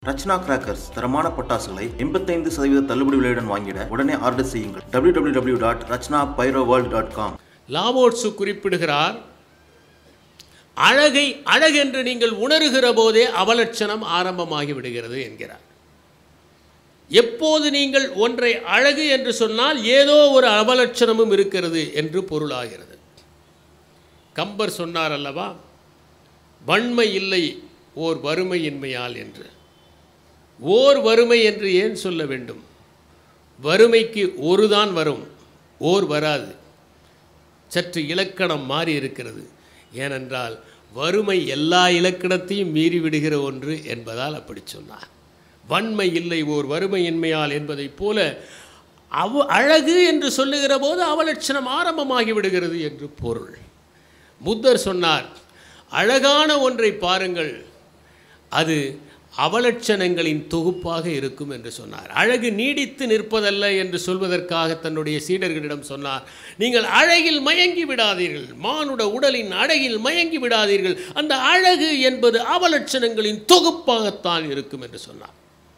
ரச்னா crackers தரமான பட்டாசுகளை எண்பத்தைந்து சதவீத தள்ளுபடி விலையுடன் வாங்கிட உடனே ஆர்டர் செய்யுங்கள் www.rachna dot Rachna dot com லாவோட்சு குறிப்பிடுகிறார் அழகை அழகென்று நீங்கள் உணர்கிற போதே அவலட்சணம் ஆரம்பமாகி விடுகிறது என்கிறார் எப்போது நீங்கள் ஒன்றை அழகு என்று சொன்னால் ஏதோ ஒரு அவலட்சணமும் இருக்கிறது என்று பொருளாகிறது கம்பர் சொன்னார் அல்லவா வன்மை இல்லை ஓர் வறுமையின்மையால் என்று ஓர் வறுமை என்று ஏன் சொல்ல வேண்டும் வறுமைக்கு ஒரு தான் வரும் ஓர் வராது சற்று இலக்கணம் மாறி இருக்கிறது ஏனென்றால் வறுமை எல்லா இலக்கணத்தையும் மீறி விடுகிற ஒன்று என்பதால் அப்படி சொன்னார் வன்மை இல்லை ஓர் வறுமையின்மையால் என்பதைப் போல அவ அழகு என்று சொல்லுகிற போது அவலட்சணம் ஆரம்பமாகி விடுகிறது என்று பொருள் புத்தர் சொன்னார் அழகான ஒன்றை பாருங்கள் அது அவலட்சணங்களின் தொகுப்பாக இருக்கும் என்று சொன்னார் அழகு நீடித்து நிற்பதல்ல என்று சொல்வதற்காக தன்னுடைய சீடர்களிடம் சொன்னார் நீங்கள் அழகில் மயங்கி விடாதீர்கள் மானுட உடலின் அழகில் மயங்கி விடாதீர்கள் அந்த அழகு என்பது அவலட்சணங்களின் தொகுப்பாகத்தான் இருக்கும் என்று சொன்னார்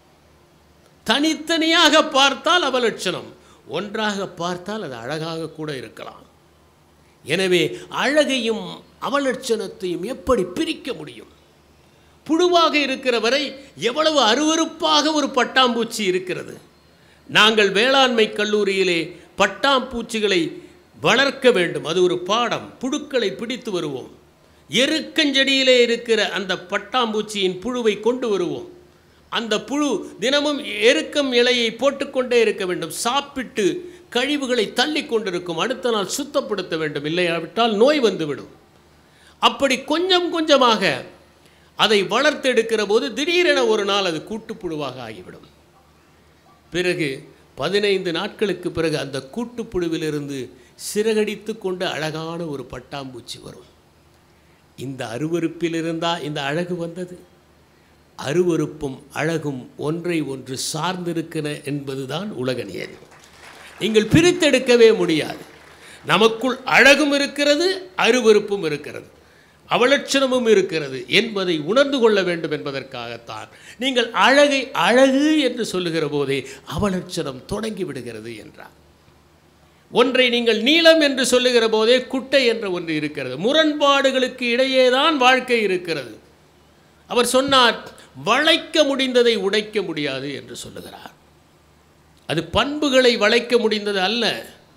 தனித்தனியாக பார்த்தால் அவலட்சணம் ஒன்றாக பார்த்தால் அது அழகாக கூட இருக்கலாம் எனவே அழகையும் அவலட்சணத்தையும் எப்படி பிரிக்க முடியும் புழுவாக இருக்கிற வரை எவ்வளவு அருவருப்பாக ஒரு பட்டாம்பூச்சி இருக்கிறது நாங்கள் வேளாண்மை கல்லூரியிலே பட்டாம்பூச்சிகளை வளர்க்க வேண்டும் அது ஒரு பாடம் புழுக்களை பிடித்து வருவோம் எருக்கஞ்செடியிலே இருக்கிற அந்த பட்டாம்பூச்சியின் புழுவை கொண்டு வருவோம் அந்த புழு தினமும் எருக்கம் இலையை போட்டுக்கொண்டே இருக்க வேண்டும் சாப்பிட்டு கழிவுகளை தள்ளி கொண்டிருக்கும் அடுத்த நாள் சுத்தப்படுத்த வேண்டும் இல்லையாவிட்டால் நோய் வந்துவிடும் அப்படி கொஞ்சம் கொஞ்சமாக அதை வளர்த்தெடுக்கிற போது திடீரென ஒரு நாள் அது கூட்டுப்புழுவாக ஆகிவிடும் பிறகு பதினைந்து நாட்களுக்கு பிறகு அந்த கூட்டுப்புழுவிலிருந்து சிறகடித்து கொண்டு அழகான ஒரு பட்டாம்பூச்சி வரும் இந்த அருவருப்பிலிருந்தா இந்த அழகு வந்தது அருவருப்பும் அழகும் ஒன்றை ஒன்று சார்ந்திருக்கிற என்பதுதான் உலக நியதி நீங்கள் பிரித்தெடுக்கவே முடியாது நமக்குள் அழகும் இருக்கிறது அருவருப்பும் இருக்கிறது அவலட்சணமும் இருக்கிறது என்பதை உணர்ந்து கொள்ள வேண்டும் என்பதற்காகத்தான் நீங்கள் அழகை அழகு என்று சொல்லுகிற போதே அவலட்சணம் தொடங்கி விடுகிறது என்றார் ஒன்றை நீங்கள் நீளம் என்று சொல்லுகிற போதே குட்டை என்ற ஒன்று இருக்கிறது முரண்பாடுகளுக்கு இடையேதான் வாழ்க்கை இருக்கிறது அவர் சொன்னார் வளைக்க முடிந்ததை உடைக்க முடியாது என்று சொல்லுகிறார் அது பண்புகளை வளைக்க முடிந்தது அல்ல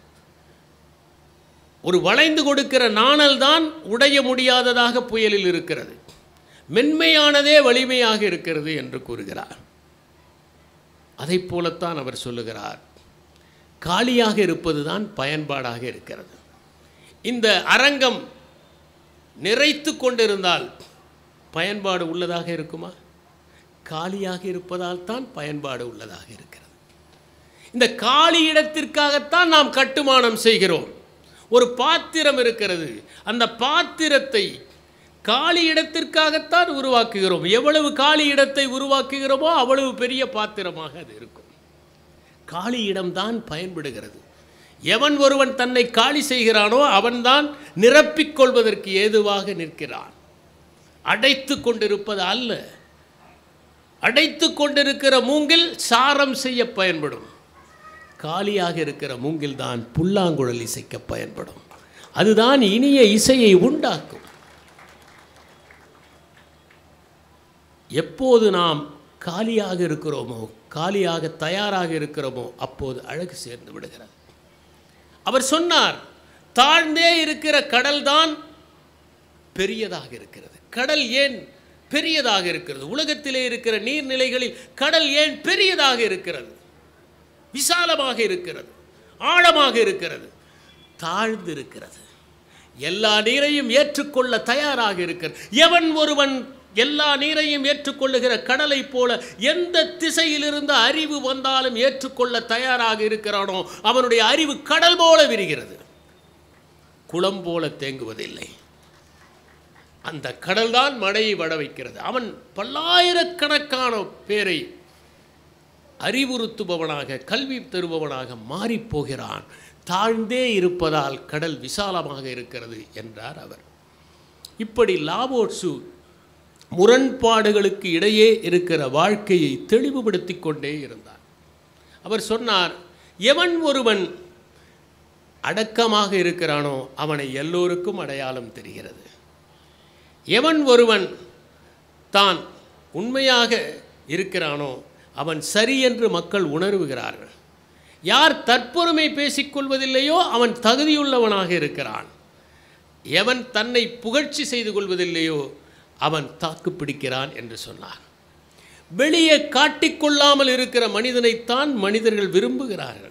ஒரு வளைந்து கொடுக்கிற நாணல் தான் உடைய முடியாததாக புயலில் இருக்கிறது மென்மையானதே வலிமையாக இருக்கிறது என்று கூறுகிறார் அதை போலத்தான் அவர் சொல்லுகிறார் காலியாக இருப்பது தான் பயன்பாடாக இருக்கிறது இந்த அரங்கம் நிறைத்து கொண்டிருந்தால் பயன்பாடு உள்ளதாக இருக்குமா காலியாக இருப்பதால் தான் பயன்பாடு உள்ளதாக இருக்கிறது இந்த காலி இடத்திற்காகத்தான் நாம் கட்டுமானம் செய்கிறோம் ஒரு பாத்திரம் இருக்கிறது அந்த பாத்திரத்தை காலி இடத்திற்காகத்தான் உருவாக்குகிறோம் எவ்வளவு காலி இடத்தை உருவாக்குகிறோமோ அவ்வளவு பெரிய பாத்திரமாக அது இருக்கும் காலி இடம்தான் பயன்படுகிறது எவன் ஒருவன் தன்னை காலி செய்கிறானோ அவன்தான் நிரப்பிக் கொள்வதற்கு ஏதுவாக நிற்கிறான் அடைத்து கொண்டிருப்பது அல்ல அடைத்து கொண்டிருக்கிற மூங்கில் சாரம் செய்ய பயன்படும் காலியாக இருக்கிற மூங்கில் தான் புல்லாங்குழல் இசைக்க பயன்படும் அதுதான் இனிய இசையை உண்டாக்கும் எப்போது நாம் காலியாக இருக்கிறோமோ காலியாக தயாராக இருக்கிறோமோ அப்போது அழகு சேர்ந்து விடுகிறது அவர் சொன்னார் தாழ்ந்தே இருக்கிற கடல் தான் பெரியதாக இருக்கிறது கடல் ஏன் பெரியதாக இருக்கிறது உலகத்திலே இருக்கிற நீர்நிலைகளில் கடல் ஏன் பெரியதாக இருக்கிறது விசாலமாக இருக்கிறது ஆழமாக இருக்கிறது தாழ்ந்து இருக்கிறது எல்லா நீரையும் ஏற்றுக்கொள்ள தயாராக இருக்கிறது எவன் ஒருவன் எல்லா நீரையும் ஏற்றுக்கொள்ளுகிற கடலை போல எந்த திசையிலிருந்து அறிவு வந்தாலும் ஏற்றுக்கொள்ள தயாராக இருக்கிறானோ அவனுடைய அறிவு கடல் போல விரிகிறது குளம் போல தேங்குவதில்லை அந்த கடல்தான் மழையை வட வைக்கிறது அவன் பல்லாயிரக்கணக்கான பேரை அறிவுறுத்துபவனாக கல்வி தருபவனாக மாறிப்போகிறான் தாழ்ந்தே இருப்பதால் கடல் விசாலமாக இருக்கிறது என்றார் அவர் இப்படி லாவோட்சு முரண்பாடுகளுக்கு இடையே இருக்கிற வாழ்க்கையை தெளிவுபடுத்தி கொண்டே இருந்தார் அவர் சொன்னார் எவன் ஒருவன் அடக்கமாக இருக்கிறானோ அவனை எல்லோருக்கும் அடையாளம் தெரிகிறது எவன் ஒருவன் தான் உண்மையாக இருக்கிறானோ அவன் சரி என்று மக்கள் உணர்வுகிறார்கள் யார் தற்பொருமை பேசிக்கொள்வதில்லையோ அவன் தகுதியுள்ளவனாக இருக்கிறான் எவன் தன்னை புகழ்ச்சி செய்து கொள்வதில்லையோ அவன் தாக்கு பிடிக்கிறான் என்று சொன்னார் வெளியே காட்டிக்கொள்ளாமல் இருக்கிற மனிதனைத்தான் மனிதர்கள் விரும்புகிறார்கள்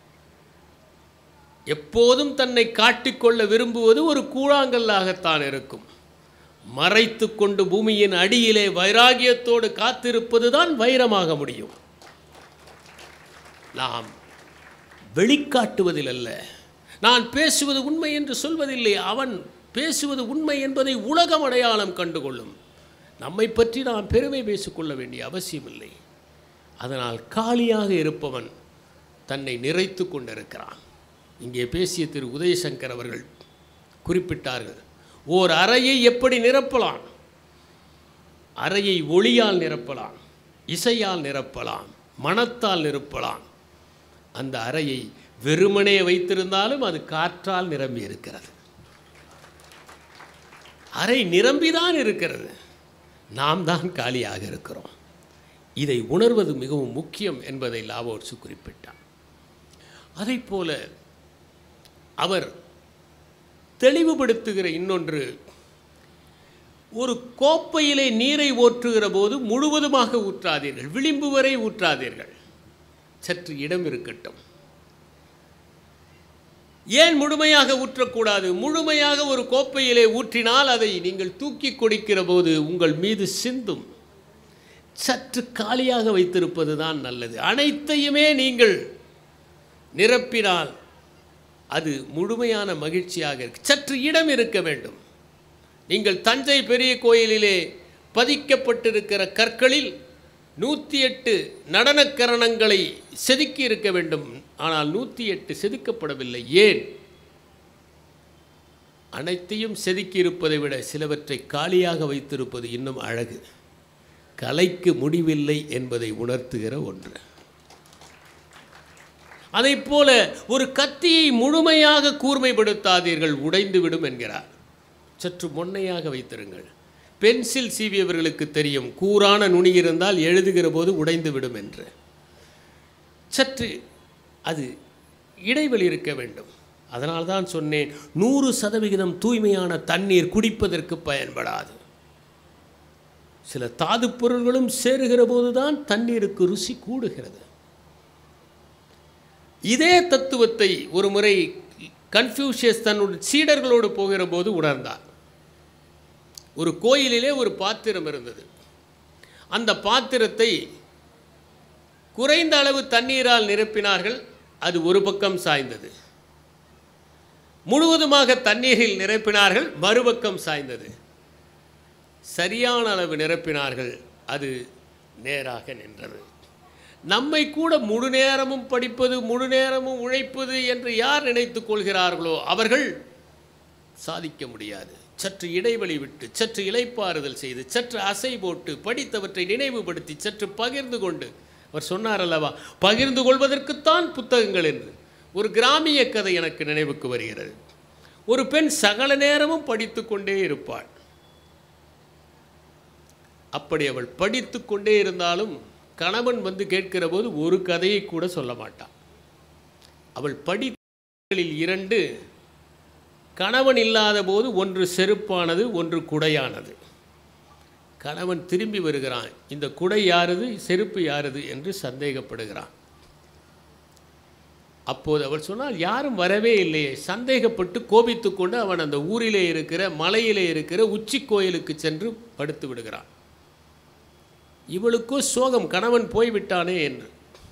எப்போதும் தன்னை காட்டிக்கொள்ள விரும்புவது ஒரு கூழாங்கல்லாகத்தான் இருக்கும் மறைத்து கொண்டு பூமியின் அடியிலே வைராகியத்தோடு காத்திருப்பது தான் வைரமாக முடியும் நாம் வெளிக்காட்டுவதில் அல்ல நான் பேசுவது உண்மை என்று சொல்வதில்லை அவன் பேசுவது உண்மை என்பதை உலகம் அடையாளம் கண்டுகொள்ளும் நம்மை பற்றி நாம் பெருமை பேசிக்கொள்ள வேண்டிய அவசியமில்லை அதனால் காலியாக இருப்பவன் தன்னை நிறைத்து கொண்டிருக்கிறான் இங்கே பேசிய திரு உதயசங்கர் அவர்கள் குறிப்பிட்டார்கள் ஓர் அறையை எப்படி நிரப்பலாம் அறையை ஒளியால் நிரப்பலாம் இசையால் நிரப்பலாம் மனத்தால் நிரப்பலாம் அந்த அறையை வெறுமனே வைத்திருந்தாலும் அது காற்றால் நிரம்பி இருக்கிறது அறை நிரம்பிதான் இருக்கிறது நாம் தான் காலியாக இருக்கிறோம் இதை உணர்வது மிகவும் முக்கியம் என்பதை லாவோர்ஸு குறிப்பிட்டார் அதை போல அவர் தெளிவுபடுத்துகிற இன்னொன்று ஒரு கோப்பையிலே நீரை ஊற்றுகிற போது முழுவதுமாக ஊற்றாதீர்கள் விளிம்பு வரை ஊற்றாதீர்கள் சற்று இடம் இருக்கட்டும் ஏன் முழுமையாக ஊற்றக்கூடாது முழுமையாக ஒரு கோப்பையிலே ஊற்றினால் அதை நீங்கள் தூக்கி கொடுக்கிற போது உங்கள் மீது சிந்தும் சற்று காலியாக வைத்திருப்பது தான் நல்லது அனைத்தையுமே நீங்கள் நிரப்பினால் அது முழுமையான மகிழ்ச்சியாக இருக்கு சற்று இடம் இருக்க வேண்டும் நீங்கள் தஞ்சை பெரிய கோயிலிலே பதிக்கப்பட்டிருக்கிற கற்களில் நூற்றி எட்டு நடனக்கரணங்களை செதுக்கி இருக்க வேண்டும் ஆனால் நூற்றி எட்டு செதுக்கப்படவில்லை ஏன் அனைத்தையும் செதுக்கி இருப்பதை விட சிலவற்றை காலியாக வைத்திருப்பது இன்னும் அழகு கலைக்கு முடிவில்லை என்பதை உணர்த்துகிற ஒன்று அதைப் போல ஒரு கத்தியை முழுமையாக கூர்மைப்படுத்தாதீர்கள் உடைந்துவிடும் என்கிறார் சற்று மொன்னையாக வைத்திருங்கள் பென்சில் சீவியவர்களுக்கு தெரியும் கூரான நுனி இருந்தால் எழுதுகிற போது உடைந்து விடும் என்று சற்று அது இடைவெளி இருக்க வேண்டும் அதனால் தான் சொன்னேன் நூறு சதவிகிதம் தூய்மையான தண்ணீர் குடிப்பதற்கு பயன்படாது சில தாது பொருள்களும் சேருகிற போதுதான் தண்ணீருக்கு ருசி கூடுகிறது இதே தத்துவத்தை ஒரு முறை கன்ஃபியூஷியஸ் தன்னுடைய சீடர்களோடு போகிற போது உணர்ந்தார் ஒரு கோயிலிலே ஒரு பாத்திரம் இருந்தது அந்த பாத்திரத்தை குறைந்த அளவு தண்ணீரால் நிரப்பினார்கள் அது ஒரு பக்கம் சாய்ந்தது முழுவதுமாக தண்ணீரில் நிரப்பினார்கள் மறுபக்கம் சாய்ந்தது சரியான அளவு நிரப்பினார்கள் அது நேராக நின்றது நம்மை கூட முழு நேரமும் படிப்பது முழு நேரமும் உழைப்பது என்று யார் நினைத்துக் கொள்கிறார்களோ அவர்கள் சாதிக்க முடியாது சற்று இடைவெளி விட்டு சற்று இளைப்பாறுதல் செய்து சற்று அசை போட்டு படித்தவற்றை நினைவுபடுத்தி சற்று பகிர்ந்து கொண்டு அவர் சொன்னார் அல்லவா பகிர்ந்து கொள்வதற்குத்தான் புத்தகங்கள் என்று ஒரு கிராமிய கதை எனக்கு நினைவுக்கு வருகிறது ஒரு பெண் சகல நேரமும் படித்து கொண்டே இருப்பாள் அப்படி அவள் படித்து கொண்டே இருந்தாலும் கணவன் வந்து கேட்கிற போது ஒரு கதையை கூட சொல்ல மாட்டாள் அவள் படிகளில் இரண்டு கணவன் இல்லாத போது ஒன்று செருப்பானது ஒன்று குடையானது கணவன் திரும்பி வருகிறான் இந்த குடை யாரது செருப்பு யாரது என்று சந்தேகப்படுகிறான் அப்போது அவள் சொன்னால் யாரும் வரவே இல்லையே சந்தேகப்பட்டு கோபித்து கொண்டு அவன் அந்த ஊரிலே இருக்கிற மலையிலே இருக்கிற உச்சி கோயிலுக்கு சென்று படுத்து விடுகிறான் இவளுக்கோ சோகம் கணவன் போய்விட்டானே என்று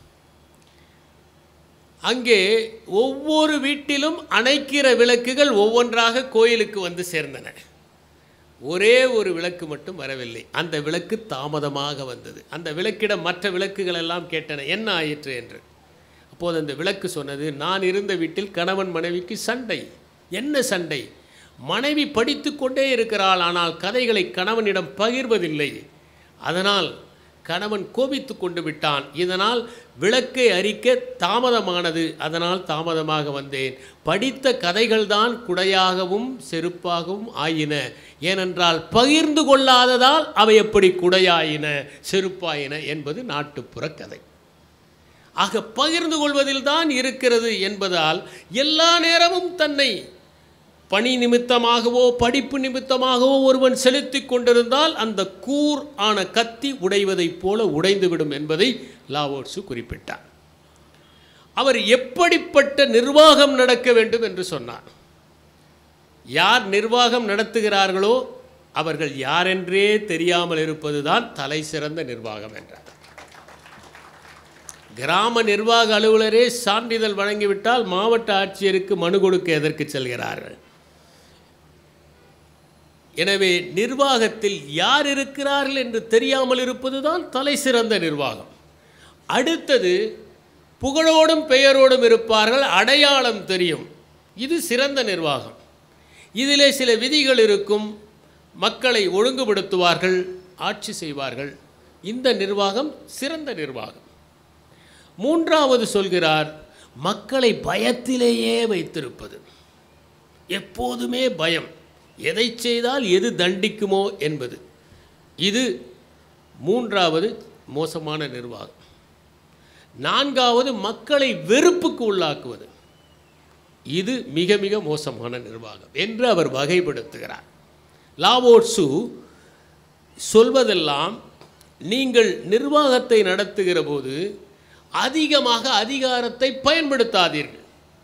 அங்கே ஒவ்வொரு வீட்டிலும் அணைக்கிற விளக்குகள் ஒவ்வொன்றாக கோயிலுக்கு வந்து சேர்ந்தன ஒரே ஒரு விளக்கு மட்டும் வரவில்லை அந்த விளக்கு தாமதமாக வந்தது அந்த விளக்கிடம் மற்ற விளக்குகள் எல்லாம் கேட்டன என்ன ஆயிற்று என்று அப்போது அந்த விளக்கு சொன்னது நான் இருந்த வீட்டில் கணவன் மனைவிக்கு சண்டை என்ன சண்டை மனைவி படித்து கொண்டே இருக்கிறாள் ஆனால் கதைகளை கணவனிடம் பகிர்வதில்லை அதனால் கணவன் கோபித்து கொண்டு விட்டான் இதனால் விளக்கை அரிக்க தாமதமானது அதனால் தாமதமாக வந்தேன் படித்த கதைகள்தான் குடையாகவும் செருப்பாகவும் ஆயின ஏனென்றால் பகிர்ந்து கொள்ளாததால் அவை எப்படி குடையாயின செருப்பாயின என்பது நாட்டுப்புற கதை ஆக பகிர்ந்து கொள்வதில் தான் இருக்கிறது என்பதால் எல்லா நேரமும் தன்னை பணி நிமித்தமாகவோ படிப்பு நிமித்தமாகவோ ஒருவன் செலுத்தி கொண்டிருந்தால் அந்த கூர் ஆன கத்தி உடைவதைப் போல உடைந்துவிடும் என்பதை லாவோர்சு குறிப்பிட்டார் அவர் எப்படிப்பட்ட நிர்வாகம் நடக்க வேண்டும் என்று சொன்னார் யார் நிர்வாகம் நடத்துகிறார்களோ அவர்கள் யாரென்றே தெரியாமல் இருப்பதுதான் தலை சிறந்த நிர்வாகம் என்றார் கிராம நிர்வாக அலுவலரே சான்றிதழ் வழங்கிவிட்டால் மாவட்ட ஆட்சியருக்கு மனு கொடுக்க எதற்கு செல்கிறார்கள் எனவே நிர்வாகத்தில் யார் இருக்கிறார்கள் என்று தெரியாமல் இருப்பதுதான் தலை சிறந்த நிர்வாகம் அடுத்தது புகழோடும் பெயரோடும் இருப்பார்கள் அடையாளம் தெரியும் இது சிறந்த நிர்வாகம் இதிலே சில விதிகள் இருக்கும் மக்களை ஒழுங்குபடுத்துவார்கள் ஆட்சி செய்வார்கள் இந்த நிர்வாகம் சிறந்த நிர்வாகம் மூன்றாவது சொல்கிறார் மக்களை பயத்திலேயே வைத்திருப்பது எப்போதுமே பயம் எதை செய்தால் எது தண்டிக்குமோ என்பது இது மூன்றாவது மோசமான நிர்வாகம் நான்காவது மக்களை வெறுப்புக்கு உள்ளாக்குவது இது மிக மிக மோசமான நிர்வாகம் என்று அவர் வகைப்படுத்துகிறார் லாவோட்சு சொல்வதெல்லாம் நீங்கள் நிர்வாகத்தை நடத்துகிற போது அதிகமாக அதிகாரத்தை பயன்படுத்தாதீர்கள்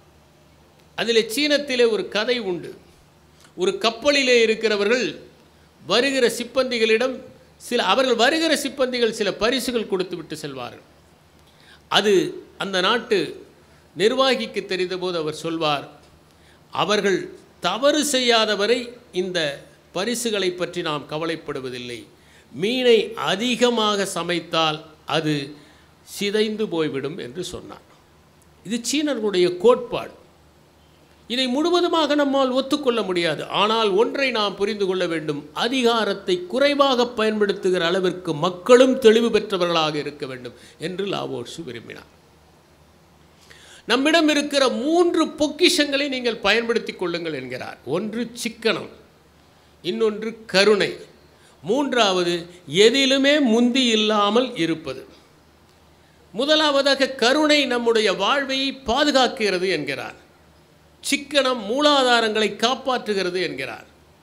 அதில் சீனத்திலே ஒரு கதை உண்டு ஒரு கப்பலிலே இருக்கிறவர்கள் வருகிற சிப்பந்திகளிடம் சில அவர்கள் வருகிற சிப்பந்திகள் சில பரிசுகள் கொடுத்து விட்டு செல்வார்கள் அது அந்த நாட்டு நிர்வாகிக்கு தெரிந்தபோது அவர் சொல்வார் அவர்கள் தவறு செய்யாதவரை இந்த பரிசுகளை பற்றி நாம் கவலைப்படுவதில்லை மீனை அதிகமாக சமைத்தால் அது சிதைந்து போய்விடும் என்று சொன்னார் இது சீனர்களுடைய கோட்பாடு இதை முழுவதுமாக நம்மால் ஒத்துக்கொள்ள முடியாது ஆனால் ஒன்றை நாம் புரிந்து கொள்ள வேண்டும் அதிகாரத்தை குறைவாக பயன்படுத்துகிற அளவிற்கு மக்களும் தெளிவு பெற்றவர்களாக இருக்க வேண்டும் என்று லாவோர்சு விரும்பினார் நம்மிடம் இருக்கிற மூன்று பொக்கிஷங்களை நீங்கள் பயன்படுத்திக் கொள்ளுங்கள் என்கிறார் ஒன்று சிக்கனம் இன்னொன்று கருணை மூன்றாவது எதிலுமே முந்தி இல்லாமல் இருப்பது முதலாவதாக கருணை நம்முடைய வாழ்வை பாதுகாக்கிறது என்கிறார் சிக்கனம் மூலாதாரங்களை காப்பாற்றுகிறது என்கிறார்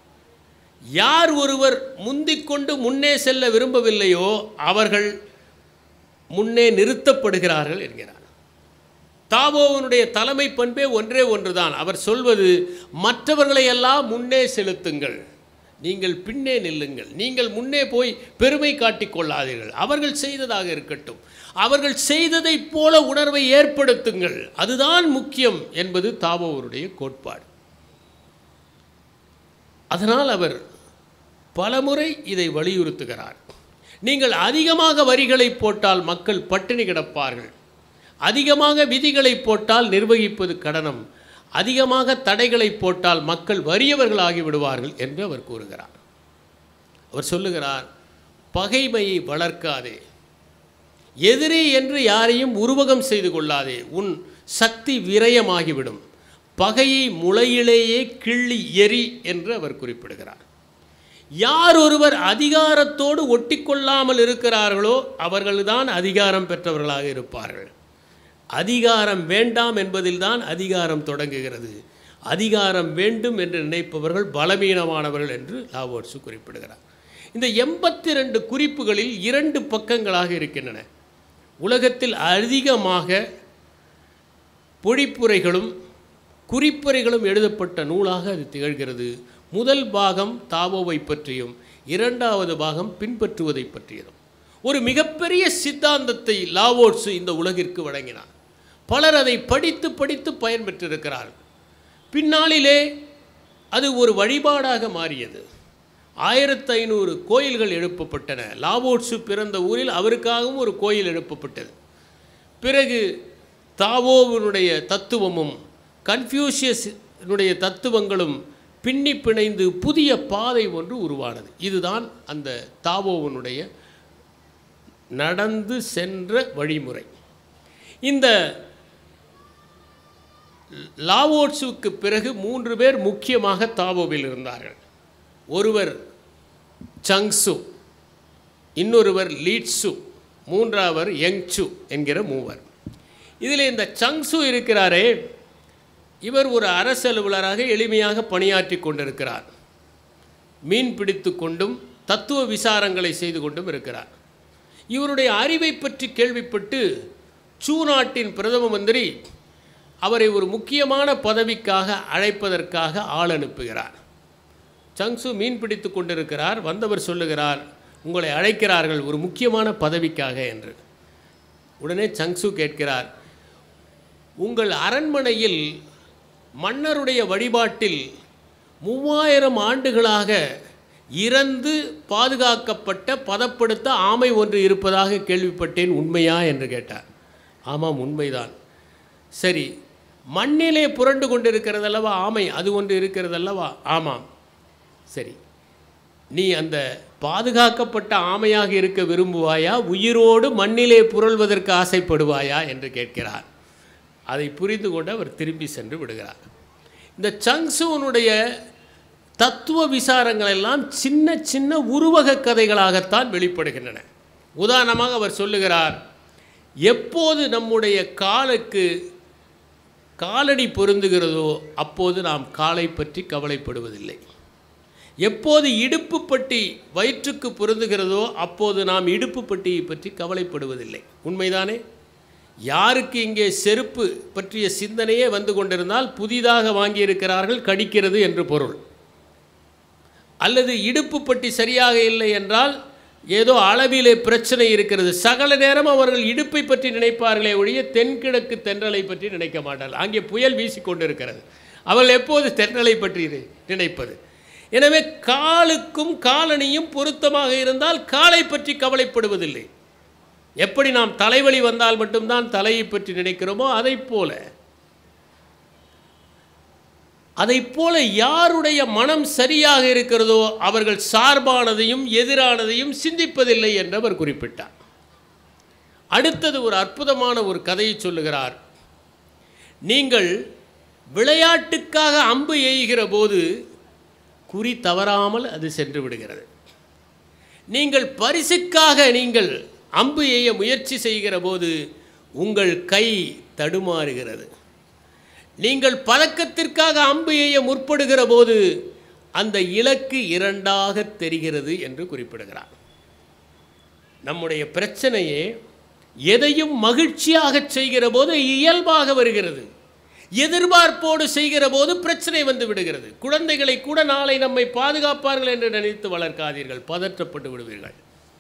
யார் ஒருவர் முந்திக்கொண்டு முன்னே செல்ல விரும்பவில்லையோ அவர்கள் முன்னே நிறுத்தப்படுகிறார்கள் என்கிறார் தாவோவனுடைய தலைமை பண்பே ஒன்றே ஒன்றுதான் அவர் சொல்வது மற்றவர்களை எல்லாம் முன்னே செலுத்துங்கள் நீங்கள் பின்னே நில்லுங்கள் நீங்கள் முன்னே போய் பெருமை காட்டிக் கொள்ளாதீர்கள் அவர்கள் செய்ததாக இருக்கட்டும் அவர்கள் செய்ததைப் போல உணர்வை ஏற்படுத்துங்கள் அதுதான் முக்கியம் என்பது தாவோவருடைய கோட்பாடு அதனால் அவர் பலமுறை இதை வலியுறுத்துகிறார் நீங்கள் அதிகமாக வரிகளை போட்டால் மக்கள் பட்டினி கிடப்பார்கள் அதிகமாக விதிகளை போட்டால் நிர்வகிப்பது கடனம் அதிகமாக தடைகளை போட்டால் மக்கள் வறியவர்களாகி விடுவார்கள் என்று அவர் கூறுகிறார் அவர் சொல்லுகிறார் பகைமையை வளர்க்காதே எதிரி என்று யாரையும் உருவகம் செய்து கொள்ளாதே உன் சக்தி விரயமாகிவிடும் பகையை முளையிலேயே கிள்ளி எரி என்று அவர் குறிப்பிடுகிறார் யார் ஒருவர் அதிகாரத்தோடு ஒட்டிக்கொள்ளாமல் இருக்கிறார்களோ அவர்கள்தான் அதிகாரம் பெற்றவர்களாக இருப்பார்கள் அதிகாரம் வேண்டாம் என்பதில்தான் அதிகாரம் தொடங்குகிறது அதிகாரம் வேண்டும் என்று நினைப்பவர்கள் பலவீனமானவர்கள் என்று லாவோட்ஸு குறிப்பிடுகிறார் இந்த எண்பத்தி ரெண்டு குறிப்புகளில் இரண்டு பக்கங்களாக இருக்கின்றன உலகத்தில் அதிகமாக பொழிப்புரைகளும் குறிப்புரைகளும் எழுதப்பட்ட நூலாக அது திகழ்கிறது முதல் பாகம் தாவோவை பற்றியும் இரண்டாவது பாகம் பின்பற்றுவதை பற்றியதும் ஒரு மிகப்பெரிய சித்தாந்தத்தை லாவோட்ஸு இந்த உலகிற்கு வழங்கினார் பலர் அதை படித்து படித்து பயன்பெற்றிருக்கிறார்கள் பின்னாளிலே அது ஒரு வழிபாடாக மாறியது ஆயிரத்து ஐநூறு கோயில்கள் எழுப்பப்பட்டன லாவோட்ஸு பிறந்த ஊரில் அவருக்காகவும் ஒரு கோயில் எழுப்பப்பட்டது பிறகு தாவோவினுடைய தத்துவமும் கன்ஃபியூஷியஸினுடைய தத்துவங்களும் பின்னி பிணைந்து புதிய பாதை ஒன்று உருவானது இதுதான் அந்த தாவோவனுடைய நடந்து சென்ற வழிமுறை இந்த லாவோட்ஸுக்கு பிறகு மூன்று பேர் முக்கியமாக தாவோவில் இருந்தார்கள் ஒருவர் சங்சு இன்னொருவர் லீட்சு மூன்றாவர் யங்சு என்கிற மூவர் இதில் இந்த சங்சு இருக்கிறாரே இவர் ஒரு அரசு அலுவலராக எளிமையாக பணியாற்றி கொண்டிருக்கிறார் மீன் பிடித்து கொண்டும் தத்துவ விசாரங்களை செய்து கொண்டும் இருக்கிறார் இவருடைய அறிவை பற்றி கேள்விப்பட்டு சூ நாட்டின் பிரதம மந்திரி அவரை ஒரு முக்கியமான பதவிக்காக அழைப்பதற்காக ஆள் அனுப்புகிறார் சங்சு மீன் பிடித்து கொண்டிருக்கிறார் வந்தவர் சொல்லுகிறார் உங்களை அழைக்கிறார்கள் ஒரு முக்கியமான பதவிக்காக என்று உடனே சங்சு கேட்கிறார் உங்கள் அரண்மனையில் மன்னருடைய வழிபாட்டில் மூவாயிரம் ஆண்டுகளாக இறந்து பாதுகாக்கப்பட்ட பதப்படுத்த ஆமை ஒன்று இருப்பதாக கேள்விப்பட்டேன் உண்மையா என்று கேட்டார் ஆமாம் உண்மைதான் சரி மண்ணிலே புரண்டு கொண்டிருக்கிறதல்லவா ஆமை அது ஒன்று இருக்கிறதல்லவா ஆமாம் சரி நீ அந்த பாதுகாக்கப்பட்ட ஆமையாக இருக்க விரும்புவாயா உயிரோடு மண்ணிலே புரள்வதற்கு ஆசைப்படுவாயா என்று கேட்கிறார் அதை புரிந்து கொண்டு அவர் திரும்பி சென்று விடுகிறார் இந்த சங்சுவனுடைய தத்துவ விசாரங்கள் எல்லாம் சின்ன சின்ன உருவக கதைகளாகத்தான் வெளிப்படுகின்றன உதாரணமாக அவர் சொல்லுகிறார் எப்போது நம்முடைய காலுக்கு காலடி பொருந்துகிறதோ அப்போது நாம் காலை பற்றி கவலைப்படுவதில்லை எப்போது இடுப்பு பட்டி வயிற்றுக்கு பொருந்துகிறதோ அப்போது நாம் இடுப்பு பட்டியை பற்றி கவலைப்படுவதில்லை உண்மைதானே யாருக்கு இங்கே செருப்பு பற்றிய சிந்தனையே வந்து கொண்டிருந்தால் புதிதாக வாங்கியிருக்கிறார்கள் கடிக்கிறது என்று பொருள் அல்லது இடுப்பு பட்டி சரியாக இல்லை என்றால் ஏதோ அளவிலே பிரச்சனை இருக்கிறது சகல நேரம் அவர்கள் இடுப்பை பற்றி நினைப்பார்களே ஒழிய தென்கிழக்கு தென்றலை பற்றி நினைக்க மாட்டார்கள் அங்கே புயல் வீசிக்கொண்டிருக்கிறது அவர்கள் எப்போது தென்றலை பற்றி நினைப்பது எனவே காலுக்கும் காலணியும் பொருத்தமாக இருந்தால் காலை பற்றி கவலைப்படுவதில்லை எப்படி நாம் தலைவலி வந்தால் மட்டும்தான் தலையை பற்றி நினைக்கிறோமோ அதைப் போல அதைப் போல யாருடைய மனம் சரியாக இருக்கிறதோ அவர்கள் சார்பானதையும் எதிரானதையும் சிந்திப்பதில்லை என்று அவர் குறிப்பிட்டார் அடுத்தது ஒரு அற்புதமான ஒரு கதையை சொல்லுகிறார் நீங்கள் விளையாட்டுக்காக அம்பு எய்கிற போது குறி தவறாமல் அது சென்று விடுகிறது நீங்கள் பரிசுக்காக நீங்கள் அம்பு எய்ய முயற்சி செய்கிற போது உங்கள் கை தடுமாறுகிறது நீங்கள் பதக்கத்திற்காக அம்பு எய்ய முற்படுகிற போது அந்த இலக்கு இரண்டாக தெரிகிறது என்று குறிப்பிடுகிறார் நம்முடைய பிரச்சனையே எதையும் மகிழ்ச்சியாக செய்கிற போது இயல்பாக வருகிறது எதிர்பார்ப்போடு செய்கிற போது பிரச்சனை வந்து விடுகிறது குழந்தைகளை கூட நாளை நம்மை பாதுகாப்பார்கள் என்று நினைத்து வளர்க்காதீர்கள் பதற்றப்பட்டு விடுவீர்கள்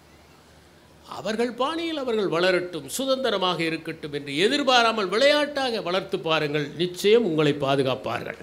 அவர்கள் பாணியில் அவர்கள் வளரட்டும் சுதந்திரமாக இருக்கட்டும் என்று எதிர்பாராமல் விளையாட்டாக வளர்த்து பாருங்கள் நிச்சயம் உங்களை பாதுகாப்பார்கள்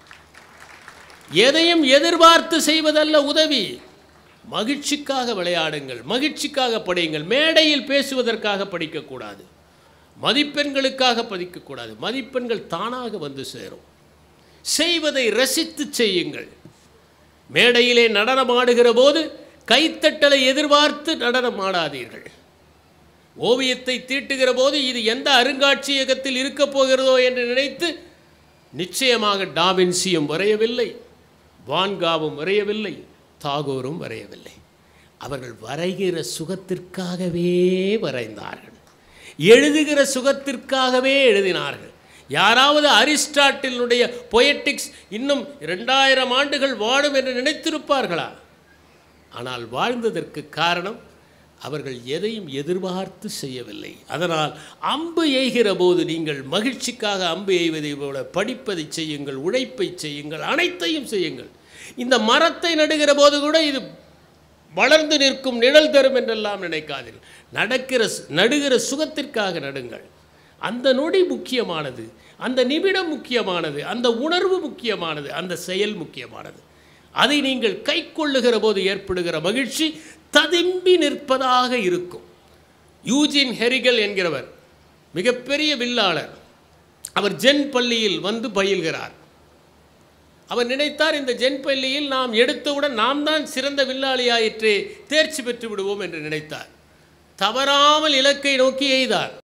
எதையும் எதிர்பார்த்து செய்வதல்ல உதவி மகிழ்ச்சிக்காக விளையாடுங்கள் மகிழ்ச்சிக்காக படியுங்கள் மேடையில் பேசுவதற்காக படிக்கக்கூடாது மதிப்பெண்களுக்காக படிக்கக்கூடாது மதிப்பெண்கள் தானாக வந்து சேரும் செய்வதை ரசித்து செய்யுங்கள் மேடையிலே நடனமாடுகிற போது கைத்தட்டலை எதிர்பார்த்து நடனம் ஆடாதீர்கள் ஓவியத்தை தீட்டுகிற போது இது எந்த அருங்காட்சியகத்தில் இருக்கப் போகிறதோ என்று நினைத்து நிச்சயமாக டாவின்சியும் வரையவில்லை வான்காவும் வரையவில்லை தாகூரும் வரையவில்லை அவர்கள் வரைகிற சுகத்திற்காகவே வரைந்தார்கள் எழுதுகிற சுகத்திற்காகவே எழுதினார்கள் யாராவது அரிஸ்டாட்டிலுடைய பொயட்டிக்ஸ் இன்னும் இரண்டாயிரம் ஆண்டுகள் வாழும் என்று நினைத்திருப்பார்களா ஆனால் வாழ்ந்ததற்கு காரணம் அவர்கள் எதையும் எதிர்பார்த்து செய்யவில்லை அதனால் அம்பு எய்கிற போது நீங்கள் மகிழ்ச்சிக்காக அம்பு எய்வதை போல படிப்பதை செய்யுங்கள் உழைப்பை செய்யுங்கள் அனைத்தையும் செய்யுங்கள் இந்த மரத்தை நடுகிற போது கூட இது வளர்ந்து நிற்கும் நிழல் தரும் என்றெல்லாம் நினைக்காதீர்கள் நடக்கிற நடுகிற சுகத்திற்காக நடுங்கள் அந்த நொடி முக்கியமானது அந்த நிமிடம் முக்கியமானது அந்த உணர்வு முக்கியமானது அந்த செயல் முக்கியமானது அதை நீங்கள் கை கொள்ளுகிற போது ஏற்படுகிற மகிழ்ச்சி ததும்பி நிற்பதாக இருக்கும் யூஜின் ஹெரிகல் என்கிறவர் மிகப்பெரிய வில்லாளர் அவர் ஜென் பள்ளியில் வந்து பயில்கிறார் அவர் நினைத்தார் இந்த ஜென்பள்ளியில் நாம் எடுத்தவுடன் நாம் தான் சிறந்த வில்லாளியாயிற்று தேர்ச்சி பெற்று விடுவோம் என்று நினைத்தார் தவறாமல் இலக்கை நோக்கி எய்தார்